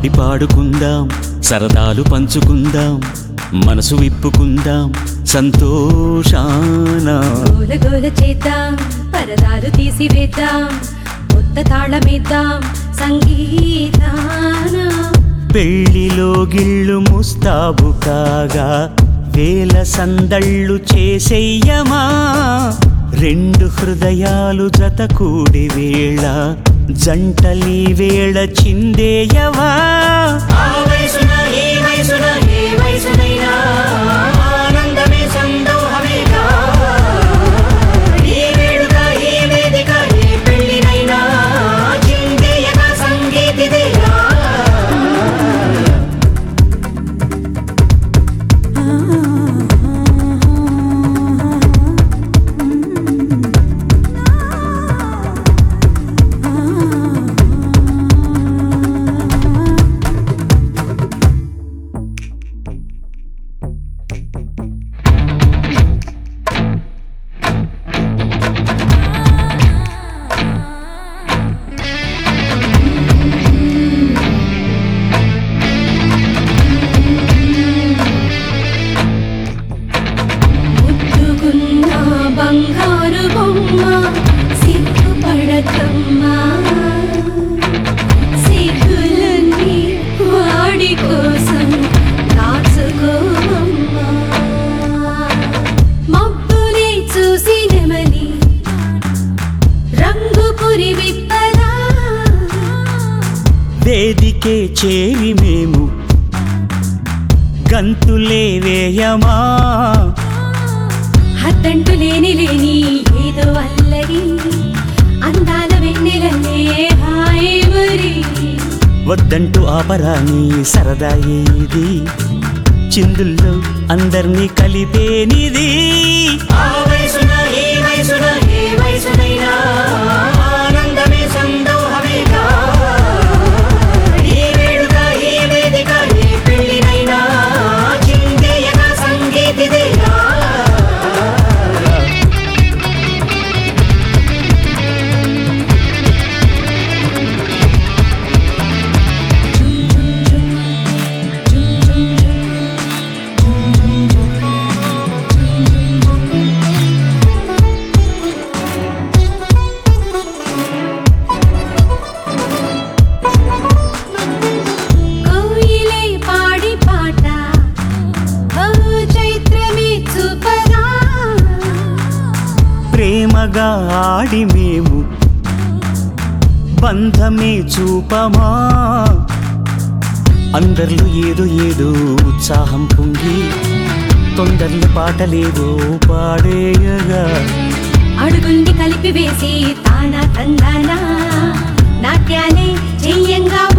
ఆడి పాడుకుందాం సరదాలు పంచుకుందాం మనసు విప్పుకుందాం సంతోషాన గోల గోల చేద్దాం పరదాలు తీసివేద్దాం కొత్త తాళమేద్దాం సంగీతాన పెళ్లిలో గిళ్ళు ముస్తాబు కాగా వేల సందళ్ళు చేసెయ్యమా రెండు హృదయాలు జత కూడి వేళ జంటలీ వేళ చిందేయవా ముద్దుగున్న బంగారు బొమ్మ సిగ్గుపడకమ్మా సిగ్గులన్నీ వాడి కోసం దాచుకోమ్మా మబ్బులే చూసి నెమలి రంగు పురి విప్పలా వేదికే చేరి మేము గంతులే వేయమా హద్దంటు లేని లేని ఏదో అల్లరి అందాల వెన్నెలనే హాయ్ మరి వద్దంటూ ఆపరాని సరదా ఏది చిందుల్లో అందర్నీ కలిపేనిది కోయిలే పాడి పాట ఓ చైత్రమే చూపరా ప్రేమగా ఆడి మేము బంధమే చూపమా అందరిలో ఏదో ఏదో ఉత్సాహం పొంగి తొందరలు పాటలేవో పాడేయగా అడుగుండి కలిపి వేసి తానా తందానా నాట్యాలే చెయ్యంగా